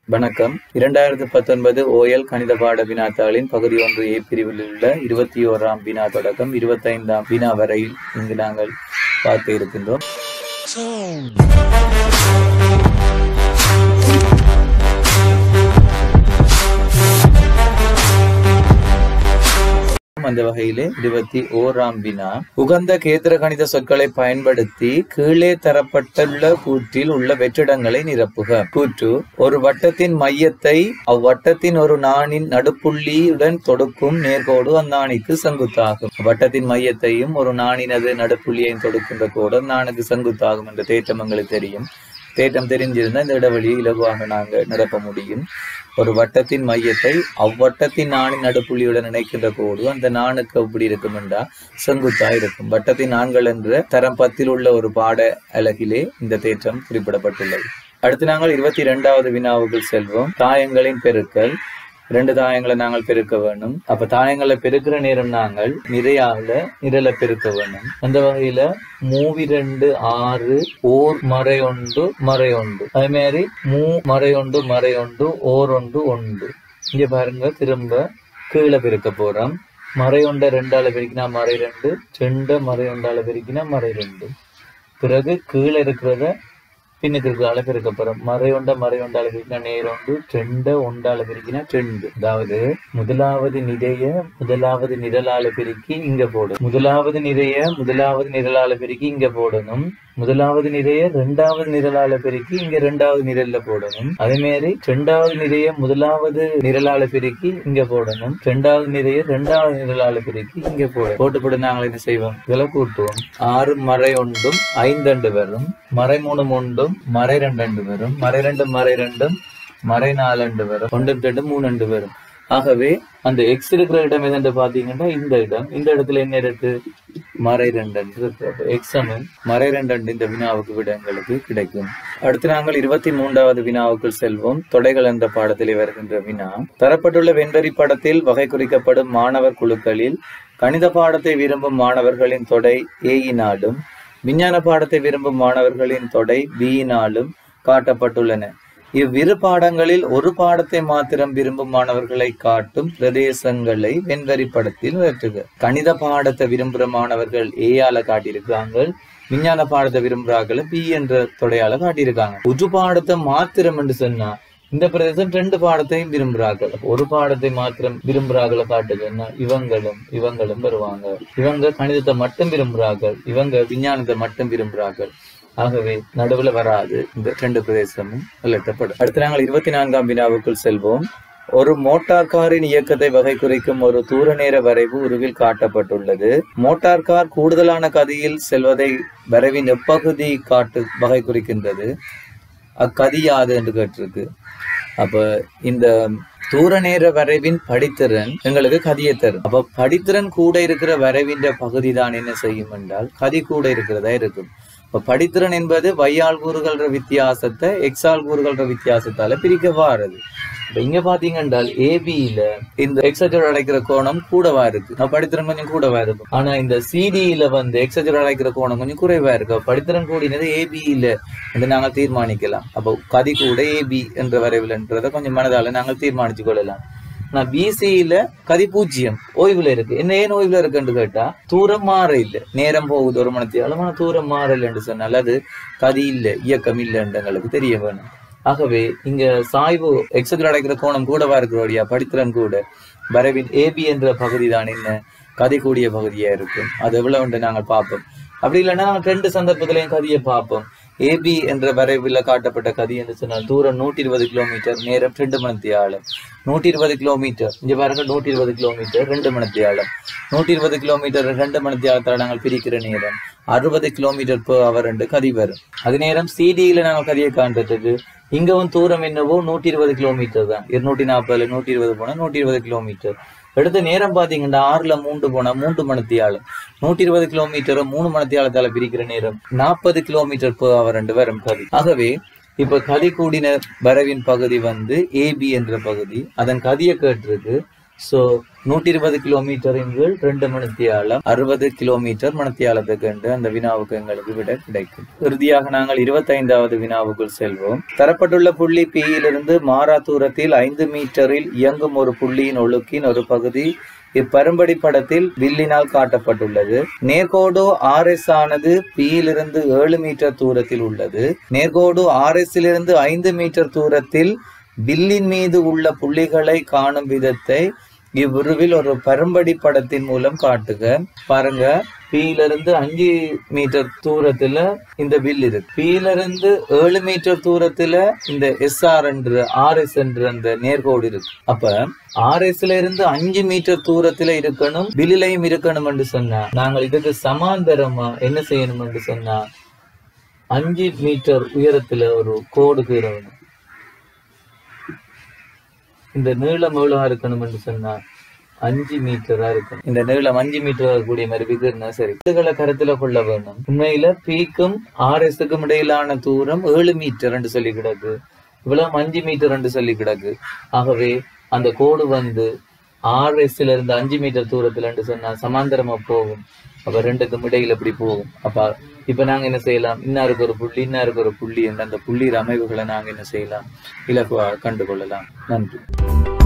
வணக்கம் இரண்டாயிரத்து பத்தொன்பது ஓஎல் கணித பாட வினாத்தாளின் பகுதி ஒன்று ஏ பிரிவில் உள்ள இருபத்தி ஓராம் வினா தொடக்கம் இருபத்தைந்தாம் வினா வரையில் இங்கு நாங்கள் பார்க்க இருக்கின்றோம் அந்த வகையிலே இருபத்தி ஓராம் வினா உகந்த கேத்திர கணித சொற்களை பயன்படுத்தி கீழே தரப்பட்டுள்ள கூற்றில் உள்ள வெற்றிடங்களை நிரப்புக கூற்று ஒரு வட்டத்தின் மையத்தை அவ்வட்டத்தின் ஒரு நாணின் நடுப்புள்ளியுடன் தொடுக்கும் நேர்கோடு அந்நாணிக்கு செங்குத்தாகும் வட்டத்தின் மையத்தையும் ஒரு நாணினது நடுப்புள்ளியையும் தொடுக்கின்ற கோடு நாணுக்கு செங்குத்தாகும் என்ற தேற்றம் எங்களுக்கு தெரியும் தேற்றம் தெரிஞ்சிருந்தா இந்த இடைவெளியை இலகுவாக நாங்க நிரப்ப முடியும் ஒரு வட்டத்தின் மையத்தை அவ்வட்டத்தின் நாணின் நடுப்புள்ளியுடன் இணைக்கின்ற கோடு அந்த நாணுக்கு எப்படி இருக்கும் என்றால் செங்குத்தா இருக்கும் வட்டத்தின் நான்கள் என்ற தரம் பத்தில் உள்ள ஒரு பாட அலகிலே இந்த தேற்றம் குறிப்பிடப்பட்டுள்ளது அடுத்து நாங்கள் இருபத்தி இரண்டாவது வினாவுக்கு செல்வோம் தாயங்களின் பெருக்கல் ரெண்டு தாயங்களை நாங்கள் பெருக்க வேண்டும் அப்ப தாயங்களை பெருக்கிற நேரம் நாங்கள் நிறையால நிரலை பெருக்க வேண்டும் அந்த வகையில மூவிரண்டு ஆறு ஓர் மறை ஒன்று மறை ஒன்று அதே மாதிரி மூ மறை ஒன்று மறை ஒன்று ஓர் ஒன்று ஒன்று இங்க பாருங்க திரும்ப கீழே பெருக்க போறோம் மறை ஒன்றை ரெண்டால பெருக்கினா மறை ரெண்டு ரெண்ட மறை ஒன்றால பெருக்கினா மறை ரெண்டு பிறகு கீழே இருக்கிறத பின்னுக்கு இருக்கிற பெருக்க போறோம் மறை ஒண்ட மறை ஒண்டால பிரிக்கினா நேரொண்டு ரெண்ட ஒண்டால பிரிக்கினா ரெண்டு அதாவது முதலாவது நிறைய முதலாவது நிரலால பெருக்கி இங்க போடும் முதலாவது நிறைய முதலாவது நிரலால பெருக்கி இங்க போடணும் முதலாவது நிறைய ரெண்டாவது நிரலால பெருக்கி இங்க ரெண்டாவது நிரல்ல போடணும் அதே மாதிரி ரெண்டாவது நிறைய முதலாவது நிரலால பெருக்கி இங்க போடணும் ரெண்டாவது நிறைய ரெண்டாவது நிரலால பெருக்கி இங்க போடணும் போட்டு போட்டு நாங்கள் என்ன செய்வோம் இதுல கூட்டுவோம் ஆறு மறை ஒன்றும் ஐந்தண்டு வரும் மறை மூணும் ஒன்றும் மறை ரெண்டு வரும் மறை ரெண்டு மறை ரெண்டும் மறை நாலண்டு வரும் ஒன்று ரெண்டு மூணு ரெண்டு வரும் ஆகவே அந்த எக்ஸ் இருக்கிற இடம் எதுன்னு பாத்தீங்கன்னா இந்த இடம் இந்த இடத்துல என்ன இருக்கு மறை ரெண்டு இருக்கு எக்ஸ் சமன் மறை ரெண்டு இந்த வினாவுக்கு விட எங்களுக்கு கிடைக்கும் அடுத்து நாங்கள் இருபத்தி மூன்றாவது வினாவுக்குள் செல்வோம் தொடைகள் என்ற பாடத்திலே வருகின்ற வினா தரப்பட்டுள்ள வெண்வரி படத்தில் வகை குறிக்கப்படும் மாணவர் குழுக்களில் கணித பாடத்தை விரும்பும் மாணவர்களின் தொடை ஏயினாலும் விஞ்ஞான பாடத்தை விரும்பும் மாணவர்களின் தொடை பியினாலும் காட்டப்பட்டுள்ளன இவ்விரு பாடங்களில் ஒரு பாடத்தை மாத்திரம் விரும்பும் மாணவர்களை காட்டும் பிரதேசங்களை வெண்வரி படத்தில் வெற்றுக கணித பாடத்தை விரும்புகிற மாணவர்கள் ஏயால காட்டியிருக்காங்க விஞ்ஞான பாடத்தை விரும்புறார்கள் பி என்ற தொடையால காட்டியிருக்காங்க ஒரு பாடத்தை மாத்திரம் என்று சொன்னா இந்த பிரதேசம் ரெண்டு பாடத்தையும் விரும்புறார்கள் ஒரு பாடத்தை மாத்திரம் விரும்புறாங்கள காட்டுதுன்னா இவங்களும் இவங்களும் வருவாங்க இவங்க கணிதத்தை மட்டும் விரும்புறார்கள் இவங்க விஞ்ஞானத்தை மட்டும் விரும்புறார்கள் ஆகவே நடுவுல வராது இந்த ரெண்டு பிரதேசமும் விளக்கப்படும் அடுத்து நாங்கள் இருபத்தி நான்காம் வினாவுக்குள் செல்வோம் ஒரு மோட்டார் காரின் இயக்கத்தை வகை குறிக்கும் ஒரு தூர நேர வரைவு உருவில் காட்டப்பட்டுள்ளது மோட்டார் கார் கூடுதலான கதியில் செல்வதை வரைவின் எப்பகுதி காட்டு வகை குறிக்கின்றது அக்கதி யாது என்று கேட்டிருக்கு அப்ப இந்த தூர நேர வரைவின் படித்திறன் எங்களுக்கு கதியை தரும் அப்ப படித்திறன் கூட இருக்கிற வரைவின் பகுதி தான் என்ன செய்யும் என்றால் கதி கூட இருக்கிறதா இருக்கும் இப்ப படித்திறன் என்பது வையால் கூறுகிற வித்தியாசத்தை எக்ஸால் கூறுகிற வித்தியாசத்தால பிரிக்க வாரது இப்ப இங்க பாத்தீங்க என்றால் ஏபியில இந்த எக்ஸஜர் அடைக்கிற கோணம் கூடவா இருக்கு நான் படித்திறன் கொஞ்சம் கூடவா இருக்கும் ஆனா இந்த சிடியில வந்து எக்ஸஜர் அடைக்கிற கோணம் கொஞ்சம் குறைவா இருக்கு படித்திறன் கூடினது ஏபியில என்று நாங்கள் தீர்மானிக்கலாம் அப்போ கதி கூட ஏபி என்ற வரைவில்ன்றதை கொஞ்சம் மனதால நாங்கள் தீர்மானிச்சு கொள்ளலாம் நான் பிசியில கதி பூஜ்ஜியம் ஓய்வுல இருக்கு என்ன ஏன் ஓய்வுல இருக்குன்னு கேட்டா தூரம் மாற இல்ல நேரம் போகுது ஒரு மணத்தி அளவான தூரம் மாறலன்னு சொன்னால் அது கதி இல்ல இயக்கம் இல்லைன்னு எங்களுக்கு தெரிய வேணும் ஆகவே இங்க சாய்வு எக்ஸத்தில் அடைக்கிற கோணம் கூடவா இருக்கிறோடியா படித்திறன் கூட வரைவின் ஏபி என்ற பகுதி தான் என்ன கதி கூடிய பகுதியா இருக்கும் அது எவ்வளவு நாங்கள் பார்ப்போம் அப்படி இல்லைன்னா நாங்கள் ரெண்டு சந்தர்ப்பத்திலையும் கதியை பார்ப்போம் ஏபி என்ற வரைவில் காட்டப்பட்ட கதி என்று சொன்னால் தூரம் நூற்றி இருபது கிலோமீட்டர் நேரம் ரெண்டு மணி ஆழம் நூற்றி இருபது கிலோமீட்டர் இங்க பாருங்க நூற்றி இருபது கிலோமீட்டர் ரெண்டு மணி ஆழம் நூற்றி இருபது கிலோமீட்டர் ரெண்டு மணி ஆழத்தால் நாங்கள் பிரிக்கிற நேரம் அறுபது கிலோமீட்டர் per அவர் ரெண்டு கதி வரும் அது நேரம் சிடியில நாங்கள் கதியை காண்றதுக்கு இங்கவும் தூரம் என்னவோ நூற்றி இருபது கிலோமீட்டர் தான் இருநூற்றி நாற்பதுல நூற்றி இருபது போனா நூற்றி இருபது கிலோமீட்டர் அடுத்த நேரம் பாத்தீங்கன்னா ஆறுல மூன்று போனா மூன்று மணத்தியாலம் நூற்றி இருபது கிலோமீட்டர் மூணு மணத்தியாலத்தால பிரிக்கிற நேரம் நாற்பது கிலோமீட்டர் per அவர் ரெண்டு வரும் கதி ஆகவே இப்ப கதி கூடின வரவின் பகுதி வந்து ஏபி என்ற பகுதி அதன் கதியை கேட்டிருக்கு சோ நூற்றி இருபது கிலோமீட்டரின் கீழ் ரெண்டு மணித்தியாலம் அறுபது கிலோமீட்டர் மணித்தியாலத்தை கண்டு அந்த வினாவுக்கு எங்களுக்கு விட கிடைக்கும் இறுதியாக நாங்கள் இருபத்தைந்தாவது வினாவுக்குள் செல்வோம் தரப்பட்டுள்ள புள்ளி P யிலிருந்து மாறா தூரத்தில் ஐந்து மீட்டரில் இயங்கும் ஒரு புள்ளியின் ஒழுக்கின் ஒரு பகுதி இப்பெரும்படி படத்தில் வில்லினால் காட்டப்பட்டுள்ளது நேர்கோடு ஆர்எஸ் ஆனது P யிலிருந்து ஏழு மீட்டர் தூரத்தில் உள்ளது நேர்கோடு ஆர்எஸ் இலிருந்து ஐந்து மீட்டர் தூரத்தில் வில்லின் மீது உள்ள புள்ளிகளை காணும் விதத்தை இவ்வுருவில் ஒரு பரும்படி படத்தின் மூலம் காட்டுக பாருங்க P ல இருந்து அஞ்சு மீட்டர் தூரத்துல இந்த வில் இருக்கு P ல இருந்து ஏழு மீட்டர் தூரத்துல இந்த எஸ்ஆர் என்று ஆர்எஸ் என்று அந்த நேர்கோடு இருக்கு அப்ப ஆர்எஸ்ல இருந்து அஞ்சு மீட்டர் தூரத்துல இருக்கணும் வில்லிலையும் இருக்கணும் என்று சொன்னா நாங்கள் இதுக்கு சமாந்தரமா என்ன செய்யணும் என்று சொன்னா அஞ்சு மீட்டர் உயரத்துல ஒரு கோடு கீறணும் இந்த நீளம் எவ்வளவா இருக்கணும் என்று சொன்னா அஞ்சு மீட்டரா இருக்கும் இந்த நீளம் அஞ்சு மீட்டர் கூடிய மாதிரி விகிர்னா சரி இதுகளை கருத்துல கொள்ள வேணும் உண்மையில பீக்கும் ஆர்எஸ்க்கும் இடையிலான தூரம் ஏழு மீட்டர் என்று சொல்லி கிடக்கு இவ்வளவு அஞ்சு மீட்டர் என்று சொல்லி கிடக்கு ஆகவே அந்த கோடு வந்து ஆர்எஸ்ல இருந்து அஞ்சு மீட்டர் தூரத்துல என்று சொன்னா சமாந்தரமா போகும் அப்ப ரெண்டுக்கும் இடையில இப்படி போகும் அப்ப இப்ப நாங்க என்ன செய்யலாம் இன்னாருக்கு ஒரு புள்ளி இன்னாருக்கு ஒரு புள்ளி என்ற அந்த புள்ளி அமைவுகளை நாங்க என்ன செய்யலாம் இலகுவா கண்டுகொள்ளலாம் நன்றி